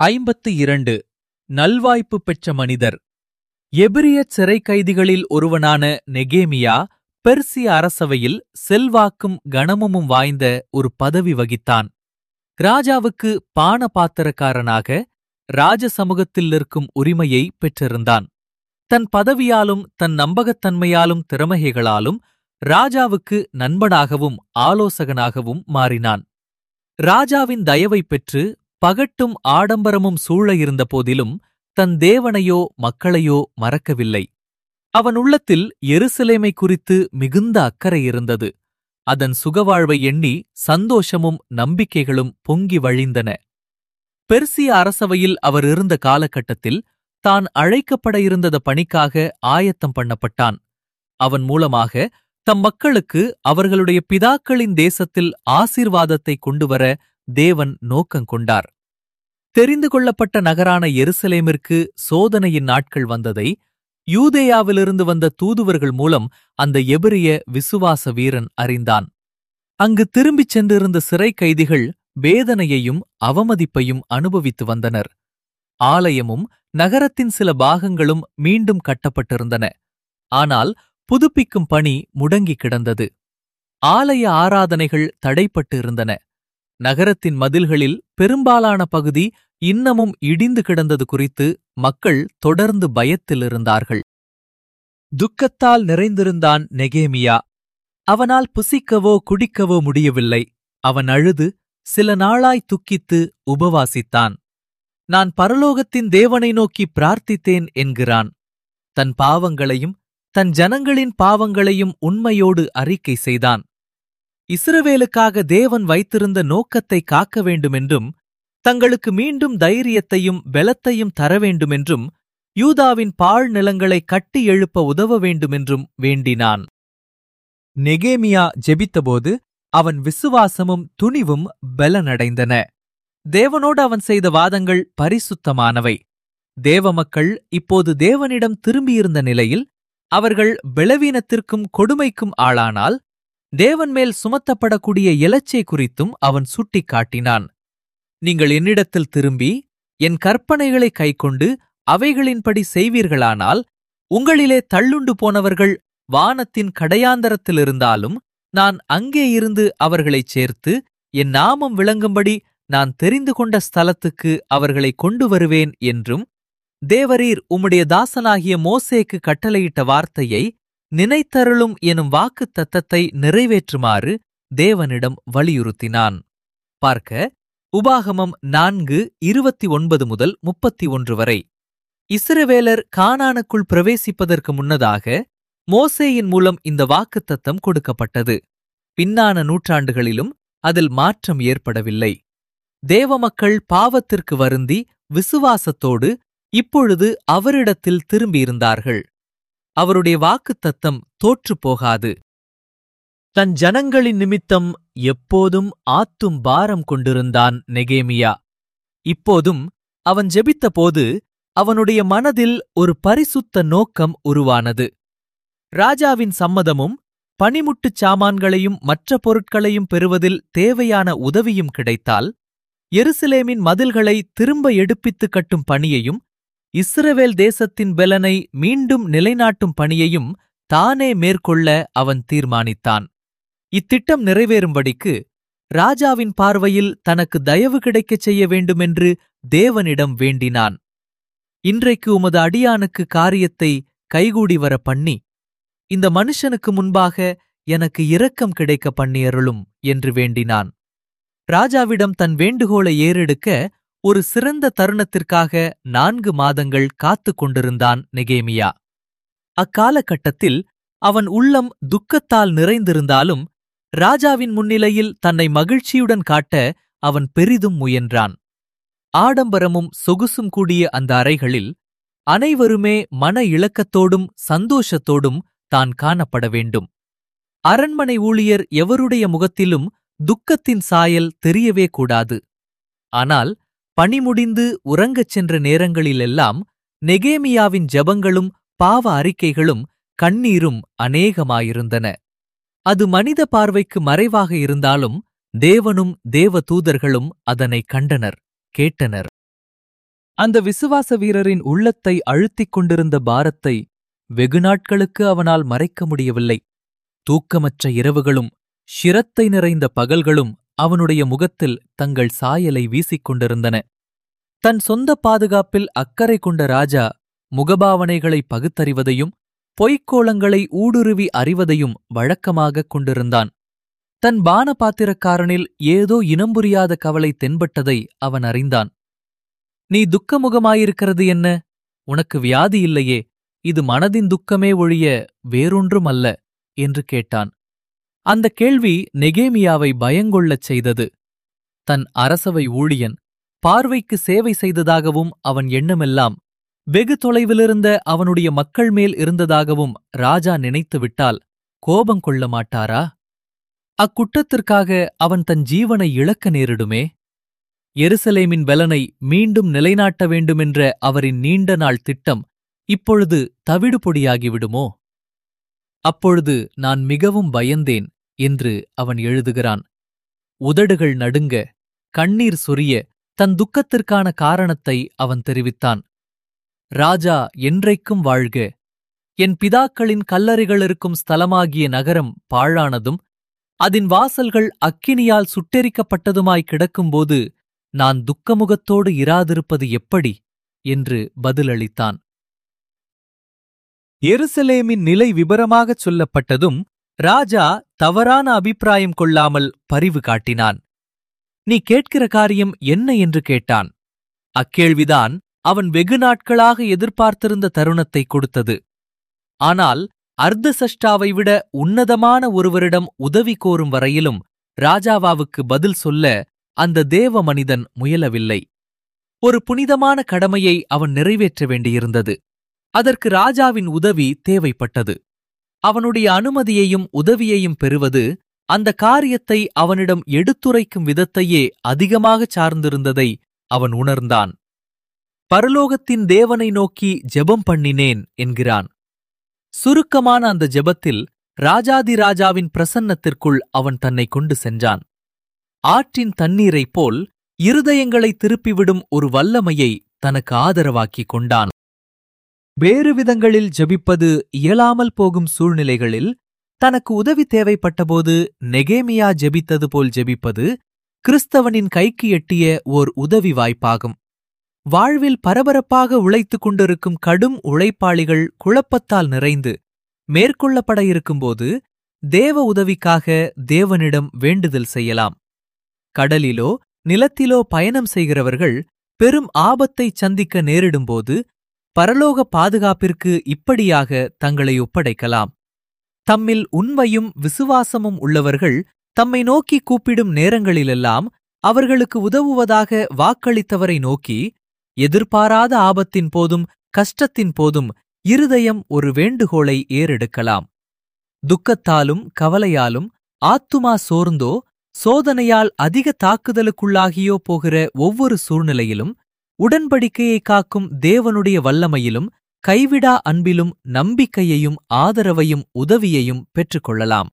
ஐம்பத்து இரண்டு நல்வாய்ப்பு பெற்ற மனிதர் எபிரியச் சிறை கைதிகளில் ஒருவனான நெகேமியா பெர்சிய அரசவையில் செல்வாக்கும் கனமும் வாய்ந்த ஒரு பதவி வகித்தான் ராஜாவுக்கு பான பாத்திரக்காரனாக ராஜ சமூகத்தில் நிற்கும் உரிமையை பெற்றிருந்தான் தன் பதவியாலும் தன் நம்பகத்தன்மையாலும் திறமைகளாலும் ராஜாவுக்கு நண்பனாகவும் ஆலோசகனாகவும் மாறினான் ராஜாவின் தயவைப் பெற்று பகட்டும் ஆடம்பரமும் சூழ இருந்த போதிலும் தன் தேவனையோ மக்களையோ மறக்கவில்லை அவன் உள்ளத்தில் எருசலேமை குறித்து மிகுந்த அக்கறை இருந்தது அதன் சுகவாழ்வை எண்ணி சந்தோஷமும் நம்பிக்கைகளும் பொங்கி வழிந்தன பெர்சிய அரசவையில் அவர் இருந்த காலகட்டத்தில் தான் அழைக்கப்பட இருந்தத பணிக்காக ஆயத்தம் பண்ணப்பட்டான் அவன் மூலமாக தம் மக்களுக்கு அவர்களுடைய பிதாக்களின் தேசத்தில் ஆசீர்வாதத்தை கொண்டுவர தேவன் நோக்கங்கொண்டார் தெரிந்து கொள்ளப்பட்ட நகரான எருசலேமிற்கு சோதனையின் நாட்கள் வந்ததை யூதேயாவிலிருந்து வந்த தூதுவர்கள் மூலம் அந்த எபிரிய விசுவாச வீரன் அறிந்தான் அங்கு திரும்பிச் சென்றிருந்த சிறை கைதிகள் வேதனையையும் அவமதிப்பையும் அனுபவித்து வந்தனர் ஆலயமும் நகரத்தின் சில பாகங்களும் மீண்டும் கட்டப்பட்டிருந்தன ஆனால் புதுப்பிக்கும் பணி முடங்கி கிடந்தது ஆலய ஆராதனைகள் தடைப்பட்டு இருந்தன நகரத்தின் மதில்களில் பெரும்பாலான பகுதி இன்னமும் இடிந்து கிடந்தது குறித்து மக்கள் தொடர்ந்து பயத்தில் இருந்தார்கள் துக்கத்தால் நிறைந்திருந்தான் நெகேமியா அவனால் புசிக்கவோ குடிக்கவோ முடியவில்லை அவன் அழுது சில நாளாய் துக்கித்து உபவாசித்தான் நான் பரலோகத்தின் தேவனை நோக்கி பிரார்த்தித்தேன் என்கிறான் தன் பாவங்களையும் தன் ஜனங்களின் பாவங்களையும் உண்மையோடு அறிக்கை செய்தான் இஸ்ரவேலுக்காக தேவன் வைத்திருந்த நோக்கத்தை காக்க வேண்டுமென்றும் தங்களுக்கு மீண்டும் தைரியத்தையும் பலத்தையும் தர வேண்டுமென்றும் யூதாவின் பாழ் நிலங்களை கட்டி எழுப்ப உதவ வேண்டுமென்றும் வேண்டினான் நெகேமியா ஜெபித்தபோது அவன் விசுவாசமும் துணிவும் பலனடைந்தன தேவனோடு அவன் செய்த வாதங்கள் பரிசுத்தமானவை தேவ மக்கள் இப்போது தேவனிடம் திரும்பியிருந்த நிலையில் அவர்கள் பலவீனத்திற்கும் கொடுமைக்கும் ஆளானால் தேவன் மேல் சுமத்தப்படக்கூடிய இலச்சை குறித்தும் அவன் சுட்டிக்காட்டினான் நீங்கள் என்னிடத்தில் திரும்பி என் கற்பனைகளை கைக்கொண்டு அவைகளின்படி செய்வீர்களானால் உங்களிலே தள்ளுண்டு போனவர்கள் வானத்தின் கடையாந்தரத்திலிருந்தாலும் நான் அங்கே இருந்து அவர்களைச் சேர்த்து என் நாமம் விளங்கும்படி நான் தெரிந்து கொண்ட ஸ்தலத்துக்கு அவர்களை கொண்டு வருவேன் என்றும் தேவரீர் உம்முடைய தாசனாகிய மோசேக்கு கட்டளையிட்ட வார்த்தையை நினைத்தருளும் எனும் வாக்கு தத்தத்தை நிறைவேற்றுமாறு தேவனிடம் வலியுறுத்தினான் பார்க்க உபாகமம் நான்கு இருபத்தி ஒன்பது முதல் முப்பத்தி ஒன்று வரை இஸ்ரவேலர் கானானுக்குள் பிரவேசிப்பதற்கு முன்னதாக மோசேயின் மூலம் இந்த வாக்குத்தத்தம் கொடுக்கப்பட்டது பின்னான நூற்றாண்டுகளிலும் அதில் மாற்றம் ஏற்படவில்லை தேவ மக்கள் பாவத்திற்கு வருந்தி விசுவாசத்தோடு இப்பொழுது அவரிடத்தில் திரும்பியிருந்தார்கள் அவருடைய வாக்குத்தத்தம் தோற்றுப் போகாது தன் ஜனங்களின் நிமித்தம் எப்போதும் ஆத்தும் பாரம் கொண்டிருந்தான் நெகேமியா இப்போதும் அவன் ஜெபித்தபோது அவனுடைய மனதில் ஒரு பரிசுத்த நோக்கம் உருவானது ராஜாவின் சம்மதமும் பனிமுட்டுச் சாமான்களையும் மற்ற பொருட்களையும் பெறுவதில் தேவையான உதவியும் கிடைத்தால் எருசலேமின் மதில்களை திரும்ப எடுப்பித்துக் கட்டும் பணியையும் இஸ்ரவேல் தேசத்தின் பெலனை மீண்டும் நிலைநாட்டும் பணியையும் தானே மேற்கொள்ள அவன் தீர்மானித்தான் இத்திட்டம் நிறைவேறும்படிக்கு ராஜாவின் பார்வையில் தனக்கு தயவு கிடைக்கச் செய்ய வேண்டுமென்று தேவனிடம் வேண்டினான் இன்றைக்கு உமது அடியானுக்கு காரியத்தை கைகூடி வர பண்ணி இந்த மனுஷனுக்கு முன்பாக எனக்கு இரக்கம் கிடைக்க பண்ணியருளும் என்று வேண்டினான் ராஜாவிடம் தன் வேண்டுகோளை ஏறெடுக்க ஒரு சிறந்த தருணத்திற்காக நான்கு மாதங்கள் காத்துக் கொண்டிருந்தான் நெகேமியா அக்காலகட்டத்தில் அவன் உள்ளம் துக்கத்தால் நிறைந்திருந்தாலும் ராஜாவின் முன்னிலையில் தன்னை மகிழ்ச்சியுடன் காட்ட அவன் பெரிதும் முயன்றான் ஆடம்பரமும் சொகுசும் கூடிய அந்த அறைகளில் அனைவருமே மன இளக்கத்தோடும் சந்தோஷத்தோடும் தான் காணப்பட வேண்டும் அரண்மனை ஊழியர் எவருடைய முகத்திலும் துக்கத்தின் சாயல் தெரியவே கூடாது ஆனால் பணி முடிந்து உறங்கச் சென்ற நேரங்களிலெல்லாம் நெகேமியாவின் ஜெபங்களும் பாவ அறிக்கைகளும் கண்ணீரும் அநேகமாயிருந்தன அது மனித பார்வைக்கு மறைவாக இருந்தாலும் தேவனும் தேவ தூதர்களும் அதனை கண்டனர் கேட்டனர் அந்த விசுவாச வீரரின் உள்ளத்தை அழுத்திக் கொண்டிருந்த பாரத்தை வெகு நாட்களுக்கு அவனால் மறைக்க முடியவில்லை தூக்கமற்ற இரவுகளும் சிரத்தை நிறைந்த பகல்களும் அவனுடைய முகத்தில் தங்கள் சாயலை வீசிக் கொண்டிருந்தன தன் சொந்த பாதுகாப்பில் அக்கறை கொண்ட ராஜா முகபாவனைகளை பகுத்தறிவதையும் பொய்க்கோளங்களை ஊடுருவி அறிவதையும் வழக்கமாகக் கொண்டிருந்தான் தன் பானபாத்திரக்காரனில் ஏதோ இனம்புரியாத கவலை தென்பட்டதை அவன் அறிந்தான் நீ துக்கமுகமாயிருக்கிறது என்ன உனக்கு வியாதி இல்லையே இது மனதின் துக்கமே ஒழிய வேறொன்றும் அல்ல என்று கேட்டான் அந்த கேள்வி நெகேமியாவை பயங்கொள்ளச் செய்தது தன் அரசவை ஊழியன் பார்வைக்கு சேவை செய்ததாகவும் அவன் எண்ணமெல்லாம் வெகு தொலைவிலிருந்த அவனுடைய மக்கள் மேல் இருந்ததாகவும் ராஜா நினைத்துவிட்டால் கோபம் கொள்ள மாட்டாரா அக்குற்றத்திற்காக அவன் தன் ஜீவனை இழக்க நேரிடுமே எருசலேமின் பலனை மீண்டும் நிலைநாட்ட வேண்டுமென்ற அவரின் நீண்ட நாள் திட்டம் இப்பொழுது தவிடுபொடியாகிவிடுமோ அப்பொழுது நான் மிகவும் பயந்தேன் என்று அவன் எழுதுகிறான் உதடுகள் நடுங்க கண்ணீர் சொரிய தன் துக்கத்திற்கான காரணத்தை அவன் தெரிவித்தான் ராஜா என்றைக்கும் வாழ்க என் பிதாக்களின் கல்லறைகள் இருக்கும் ஸ்தலமாகிய நகரம் பாழானதும் அதன் வாசல்கள் அக்கினியால் சுட்டெரிக்கப்பட்டதுமாய் கிடக்கும்போது நான் துக்கமுகத்தோடு இராதிருப்பது எப்படி என்று பதிலளித்தான் எருசலேமின் நிலை விபரமாகச் சொல்லப்பட்டதும் ராஜா தவறான அபிப்பிராயம் கொள்ளாமல் பரிவு காட்டினான் நீ கேட்கிற காரியம் என்ன என்று கேட்டான் அக்கேள்விதான் அவன் வெகு நாட்களாக எதிர்பார்த்திருந்த தருணத்தை கொடுத்தது ஆனால் அர்த்தசஷ்டாவை விட உன்னதமான ஒருவரிடம் உதவி கோரும் வரையிலும் ராஜாவாவுக்கு பதில் சொல்ல அந்த தேவ மனிதன் முயலவில்லை ஒரு புனிதமான கடமையை அவன் நிறைவேற்ற வேண்டியிருந்தது அதற்கு ராஜாவின் உதவி தேவைப்பட்டது அவனுடைய அனுமதியையும் உதவியையும் பெறுவது அந்த காரியத்தை அவனிடம் எடுத்துரைக்கும் விதத்தையே அதிகமாகச் சார்ந்திருந்ததை அவன் உணர்ந்தான் பரலோகத்தின் தேவனை நோக்கி ஜெபம் பண்ணினேன் என்கிறான் சுருக்கமான அந்த ஜெபத்தில் ராஜாதி ராஜாவின் பிரசன்னத்திற்குள் அவன் தன்னை கொண்டு சென்றான் ஆற்றின் தண்ணீரைப் போல் இருதயங்களை திருப்பிவிடும் ஒரு வல்லமையை தனக்கு ஆதரவாக்கிக் கொண்டான் வேறு விதங்களில் ஜெபிப்பது இயலாமல் போகும் சூழ்நிலைகளில் தனக்கு உதவி தேவைப்பட்டபோது நெகேமியா ஜெபித்தது போல் ஜெபிப்பது கிறிஸ்தவனின் கைக்கு எட்டிய ஓர் உதவி வாய்ப்பாகும் வாழ்வில் பரபரப்பாக உழைத்துக் கொண்டிருக்கும் கடும் உழைப்பாளிகள் குழப்பத்தால் நிறைந்து மேற்கொள்ளப்பட இருக்கும்போது தேவ உதவிக்காக தேவனிடம் வேண்டுதல் செய்யலாம் கடலிலோ நிலத்திலோ பயணம் செய்கிறவர்கள் பெரும் ஆபத்தை சந்திக்க நேரிடும்போது பரலோக பாதுகாப்பிற்கு இப்படியாக தங்களை ஒப்படைக்கலாம் தம்மில் உண்மையும் விசுவாசமும் உள்ளவர்கள் தம்மை நோக்கி கூப்பிடும் நேரங்களிலெல்லாம் அவர்களுக்கு உதவுவதாக வாக்களித்தவரை நோக்கி எதிர்பாராத ஆபத்தின் போதும் கஷ்டத்தின் போதும் இருதயம் ஒரு வேண்டுகோளை ஏறெடுக்கலாம் துக்கத்தாலும் கவலையாலும் ஆத்துமா சோர்ந்தோ சோதனையால் அதிக தாக்குதலுக்குள்ளாகியோ போகிற ஒவ்வொரு சூழ்நிலையிலும் உடன்படிக்கையை காக்கும் தேவனுடைய வல்லமையிலும் கைவிடா அன்பிலும் நம்பிக்கையையும் ஆதரவையும் உதவியையும் பெற்றுக்கொள்ளலாம்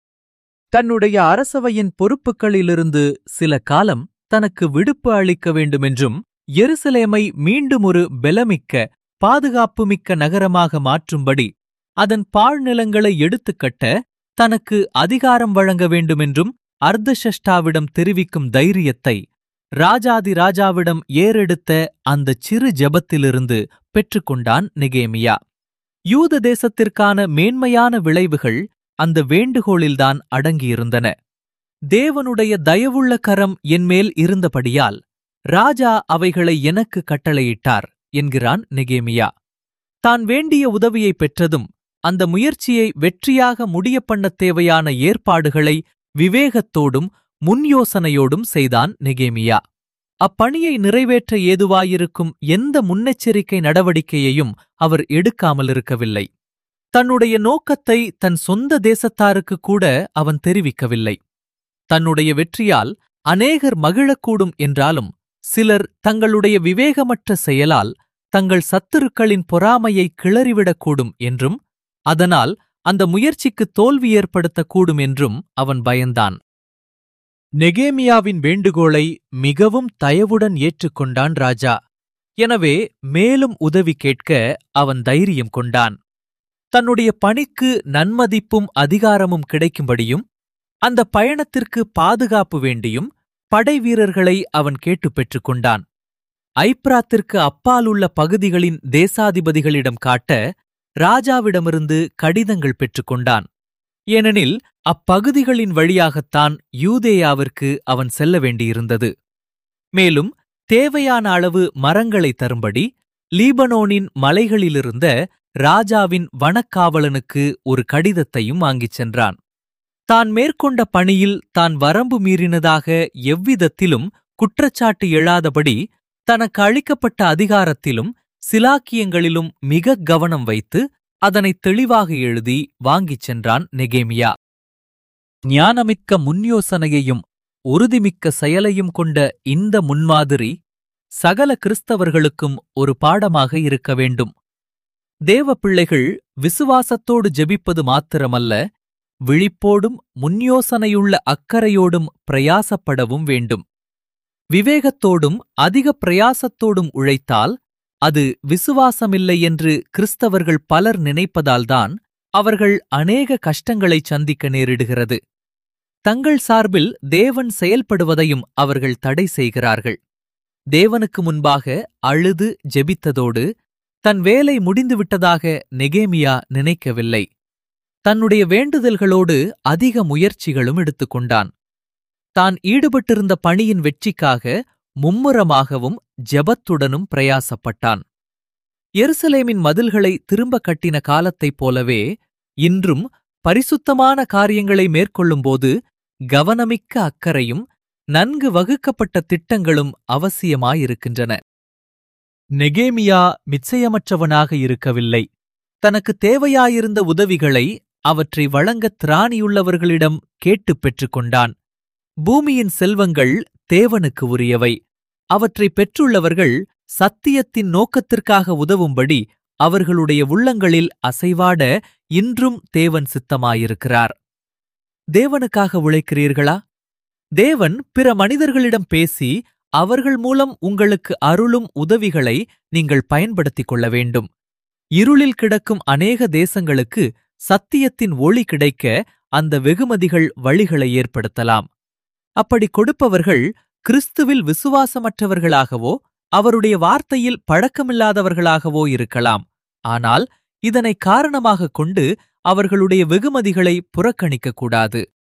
தன்னுடைய அரசவையின் பொறுப்புகளிலிருந்து சில காலம் தனக்கு விடுப்பு அளிக்க வேண்டுமென்றும் எருசலேமை மீண்டும் ஒரு பெலமிக்க பாதுகாப்புமிக்க நகரமாக மாற்றும்படி அதன் பாழ்நிலங்களை எடுத்துக்கட்ட தனக்கு அதிகாரம் வழங்க வேண்டுமென்றும் அர்த்தஷஷ்டாவிடம் தெரிவிக்கும் தைரியத்தை ராஜாதி ராஜாவிடம் ஏறெடுத்த அந்தச் சிறு ஜெபத்திலிருந்து பெற்றுக்கொண்டான் நெகேமியா யூத தேசத்திற்கான மேன்மையான விளைவுகள் அந்த வேண்டுகோளில்தான் அடங்கியிருந்தன தேவனுடைய தயவுள்ள கரம் என்மேல் இருந்தபடியால் ராஜா அவைகளை எனக்கு கட்டளையிட்டார் என்கிறான் நெகேமியா தான் வேண்டிய உதவியை பெற்றதும் அந்த முயற்சியை வெற்றியாக முடிய பண்ணத் தேவையான ஏற்பாடுகளை விவேகத்தோடும் முன்யோசனையோடும் செய்தான் நெகேமியா அப்பணியை நிறைவேற்ற ஏதுவாயிருக்கும் எந்த முன்னெச்சரிக்கை நடவடிக்கையையும் அவர் எடுக்காமலிருக்கவில்லை தன்னுடைய நோக்கத்தை தன் சொந்த தேசத்தாருக்கு கூட அவன் தெரிவிக்கவில்லை தன்னுடைய வெற்றியால் அநேகர் மகிழக்கூடும் என்றாலும் சிலர் தங்களுடைய விவேகமற்ற செயலால் தங்கள் சத்துருக்களின் பொறாமையை கிளறிவிடக்கூடும் என்றும் அதனால் அந்த முயற்சிக்கு தோல்வி ஏற்படுத்தக்கூடும் என்றும் அவன் பயந்தான் நெகேமியாவின் வேண்டுகோளை மிகவும் தயவுடன் ஏற்றுக்கொண்டான் ராஜா எனவே மேலும் உதவி கேட்க அவன் தைரியம் கொண்டான் தன்னுடைய பணிக்கு நன்மதிப்பும் அதிகாரமும் கிடைக்கும்படியும் அந்த பயணத்திற்கு பாதுகாப்பு வேண்டியும் படை வீரர்களை அவன் கேட்டுப் பெற்றுக் கொண்டான் ஐப்ராத்திற்கு அப்பாலுள்ள பகுதிகளின் தேசாதிபதிகளிடம் காட்ட ராஜாவிடமிருந்து கடிதங்கள் பெற்றுக்கொண்டான் ஏனெனில் அப்பகுதிகளின் வழியாகத்தான் யூதேயாவிற்கு அவன் செல்ல வேண்டியிருந்தது மேலும் தேவையான அளவு மரங்களை தரும்படி லீபனோனின் மலைகளிலிருந்த ராஜாவின் வனக்காவலனுக்கு ஒரு கடிதத்தையும் வாங்கிச் சென்றான் தான் மேற்கொண்ட பணியில் தான் வரம்பு மீறினதாக எவ்விதத்திலும் குற்றச்சாட்டு எழாதபடி தனக்கு அளிக்கப்பட்ட அதிகாரத்திலும் சிலாக்கியங்களிலும் மிக கவனம் வைத்து அதனை தெளிவாக எழுதி வாங்கிச் சென்றான் நெகேமியா ஞானமிக்க முன்யோசனையையும் உறுதிமிக்க செயலையும் கொண்ட இந்த முன்மாதிரி சகல கிறிஸ்தவர்களுக்கும் ஒரு பாடமாக இருக்க வேண்டும் தேவ பிள்ளைகள் விசுவாசத்தோடு ஜெபிப்பது மாத்திரமல்ல விழிப்போடும் முன்யோசனையுள்ள அக்கறையோடும் பிரயாசப்படவும் வேண்டும் விவேகத்தோடும் அதிக பிரயாசத்தோடும் உழைத்தால் அது விசுவாசமில்லை என்று கிறிஸ்தவர்கள் பலர் நினைப்பதால்தான் அவர்கள் அநேக கஷ்டங்களைச் சந்திக்க நேரிடுகிறது தங்கள் சார்பில் தேவன் செயல்படுவதையும் அவர்கள் தடை செய்கிறார்கள் தேவனுக்கு முன்பாக அழுது ஜெபித்ததோடு தன் வேலை முடிந்துவிட்டதாக நெகேமியா நினைக்கவில்லை தன்னுடைய வேண்டுதல்களோடு அதிக முயற்சிகளும் எடுத்துக்கொண்டான் தான் ஈடுபட்டிருந்த பணியின் வெற்றிக்காக மும்முரமாகவும் ஜெபத்துடனும் பிரயாசப்பட்டான் எருசலேமின் மதில்களை திரும்ப கட்டின காலத்தைப் போலவே இன்றும் பரிசுத்தமான காரியங்களை மேற்கொள்ளும்போது கவனமிக்க அக்கறையும் நன்கு வகுக்கப்பட்ட திட்டங்களும் அவசியமாயிருக்கின்றன நெகேமியா மிச்சயமற்றவனாக இருக்கவில்லை தனக்கு தேவையாயிருந்த உதவிகளை அவற்றை வழங்கத் திராணியுள்ளவர்களிடம் கேட்டுப் பெற்றுக்கொண்டான் பூமியின் செல்வங்கள் தேவனுக்கு உரியவை அவற்றை பெற்றுள்ளவர்கள் சத்தியத்தின் நோக்கத்திற்காக உதவும்படி அவர்களுடைய உள்ளங்களில் அசைவாட இன்றும் தேவன் சித்தமாயிருக்கிறார் தேவனுக்காக உழைக்கிறீர்களா தேவன் பிற மனிதர்களிடம் பேசி அவர்கள் மூலம் உங்களுக்கு அருளும் உதவிகளை நீங்கள் பயன்படுத்திக் கொள்ள வேண்டும் இருளில் கிடக்கும் அநேக தேசங்களுக்கு சத்தியத்தின் ஒளி கிடைக்க அந்த வெகுமதிகள் வழிகளை ஏற்படுத்தலாம் அப்படி கொடுப்பவர்கள் கிறிஸ்துவில் விசுவாசமற்றவர்களாகவோ அவருடைய வார்த்தையில் பழக்கமில்லாதவர்களாகவோ இருக்கலாம் ஆனால் இதனை காரணமாகக் கொண்டு அவர்களுடைய வெகுமதிகளை புறக்கணிக்கக்கூடாது